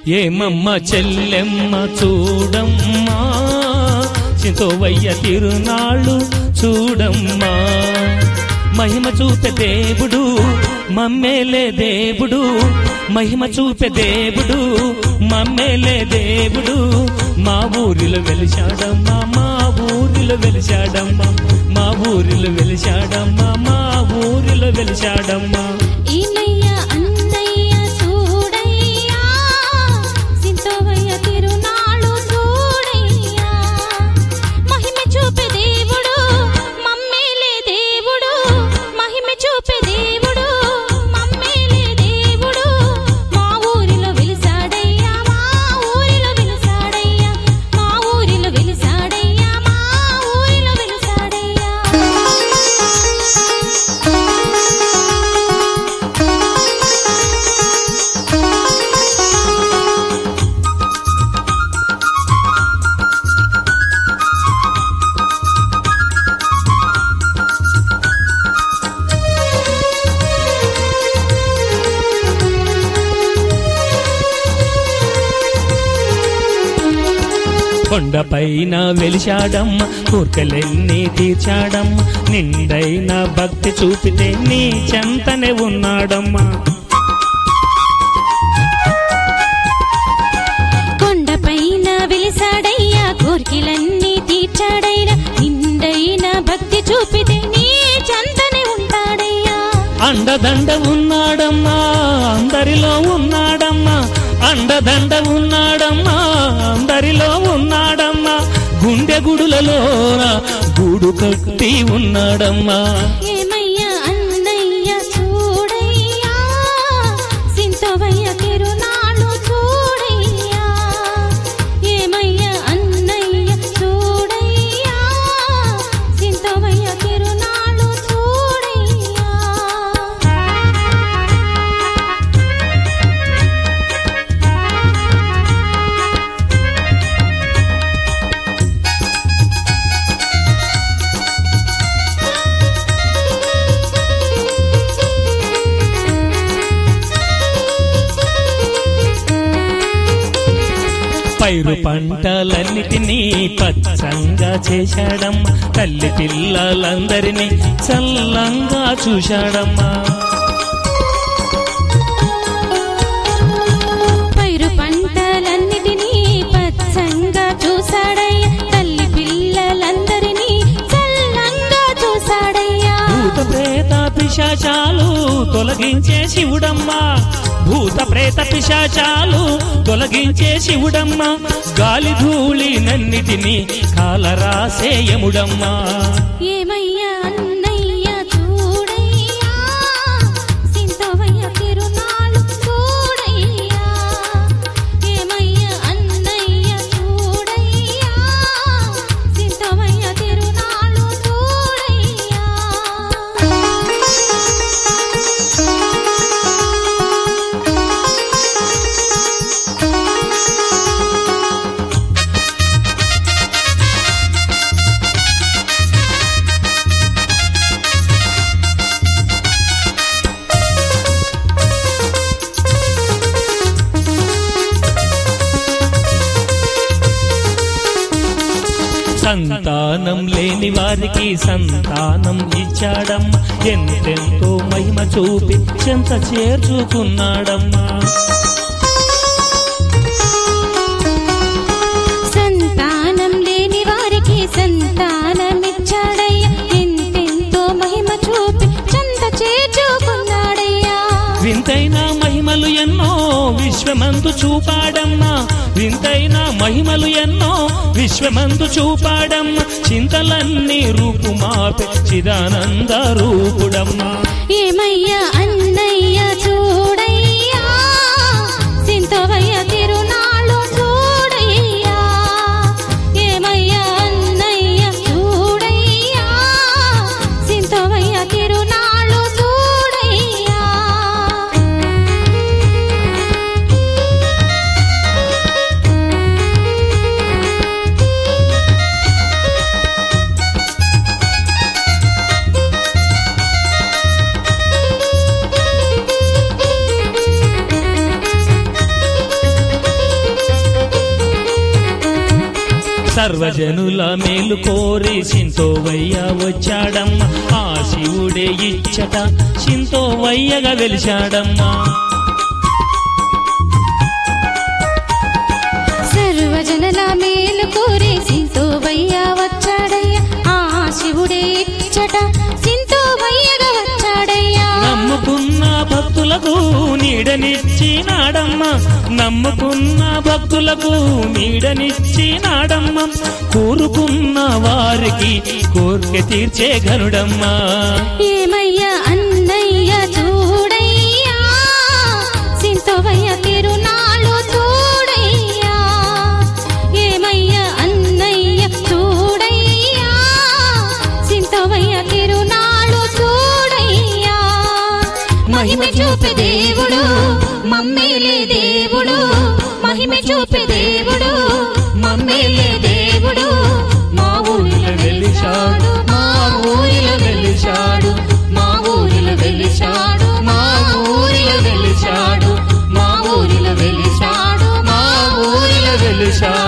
ఏమమ్మ చెల్లెమ్మ చూడమ్మా చింతోవయ్య తిరునాళ్ళు చూడమ్మా మహిమ చూపే దేవుడు మమ్మేలే దేవుడు మహిమ చూపే దేవుడు మమ్మేలే దేవుడు మా ఊరిలో వెలిశాడమ్మా మా ఊరిలో వెలిశాడమ్మా మా ఊరిలో వెలిశాడమ్మా మా ఊరిలో వెలిశాడమ్మా ఈనయ్య అన్నయ్య చూడయ్యా సింతోవయ్య తిరునాళ్ళు చూడయ్యా మహిమ చూపే దేవుడు మమ్మేలే దేవుడు మహిమ చూపే దేవుడు మమ్మేలే దేవుడు మా ఊరిలో వెలిసాడయ్యా మా ఊరిలో వెలిసాడయ్యా మా ఊరిలో వెలిసాడయ్యా మా ఊరిలో వెలిసాడయ్యా కొండపైన వెలిశాడమ్మ కోర్కెలెన్ని తీర్చాడమ్మ నిండైన భక్తి చూపితే నీ చెంతనే ఉన్నాడమ్మా కొండపైన వెలిసాడయ్యా కోరికలన్నీ తీర్చాడయ్యా నిండైన భక్తి చూపితే నీ చంతనే ఉంటాడయ్యా అండదండ ఉన్నాడమ్మా అందరిలో ఉన్నాడమ్మా అండదండ ఉన్నాడమ్మా అందరిలో ఉన్నాడమ్మా గుండె గుడులలోన గూడు కట్టి ఉన్నాడమ్మా ఏమయ్యా అన్నయ్య చూడయ్యా సింతవయ్య తిరునాళ్ళు చూడయ్యా ఏమయ్యా అన్నయ్య చూడయ్యా సింతవయ్య తిరునాళ్ళు చూడయ్యా పైరు పంటలన్నిటినీ పచ్చంగా చేశాడమ్మా తల్లి పిల్లలందరినీ చల్లంగా చూశాడమ్మా పైరు పంటలన్నిటినీ పచ్చంగా చూసాడయ్యా తల్లి పిల్లలందరినీ చల్లంగా చూసాడయ్యా భూత ప్రేత పిశాచాలు తొలగించే శివుడమ్మా భూత ప్రేత పిశాచాలు తొలగించే శివుడమ్మా గాలి ధూళి నన్నిటిని కాలరాసేయముడమ్మా ఏమయ్యా అన్నయ్య చూడయ్యా సింతవయ్య తిరునాళ్ళు చూడయ్యా ఏమయ్యా అన్నయ్య చూడయ్యా సింతవయ్య తిరునాళ్ళు చూడయ్యా సంతానం లేని వారికి సంతానం ఇచ్చాడమ్మా ఎంతెంతో మహిమ చూపి చెంత చేర్చుకున్నాడమ్మా సంతానం లేని వారికి సంతానమిచ్చాడయ్యా ఎంతెంతో మహిమ చూపి చంత చేర్చుకున్నాడయ్యా వింతైన మహిమలు ఎన్నో విశ్వమందు చూపాడమ్మా వింతైన మహిమలు ఎన్నో విశ్వమందు చూపాడమ్మా చింతలన్నీ రూపుమాపే చిదానంద రూపుడమ్మా ఏమయ్యా అన్నయ్య చూడయ్యా సింతవయ్య తిరునాళ్ళు చూడయ్యా ఏమయ్యా అన్నయ్య చూడయ్యా సింతవయ్య తిరునాళ్ళు చూడయ్యా సర్వజనుల మేలు కోరి సింతోవయ్య వచ్చాడమ్మ ఆ శివుడే ఇచ్చట సింతోవయ్యగా వెలిశాడమ్మా సర్వజనుల మేలు కోరి సింతోవయ్య వచ్చాడయ్యా ఆ శివుడే ఇచ్చట సింతోవయ్యగా వచ్చాడయ్యా నమ్ముకున్న భక్తులకు నీడనిచ్చినాడమ్మ నమ్ముకున్న భక్తులకు నీడనిచ్చినాడమ్మ కోరుకున్న వారికి కోరిక తీర్చే గనుడమ్మా ఏమయ్యా అన్నయ్య చూడయ్యా సింతోవయ్య తిరునాళ్ళు చూడయ్యా ఏమయ్యా అన్నయ్య చూడయ్యా సింతోవయ్య తిరునాళ్ళు చూడయ్యా మహిమ చూపే దేవుడు మమ్మేలే దేవుడు మహిమ చూపే దేవుడు మమ్మేలే దేవుడు మా ఊరిలో వెలిశాడు మా ఊరిలో వెలిశాడు మా ఊరిలో వెలిశాడు మా ఊరిలో వెలిశాడు మా ఊరిలో వెలిశాడు మా ఊరిలో వెలిశాడు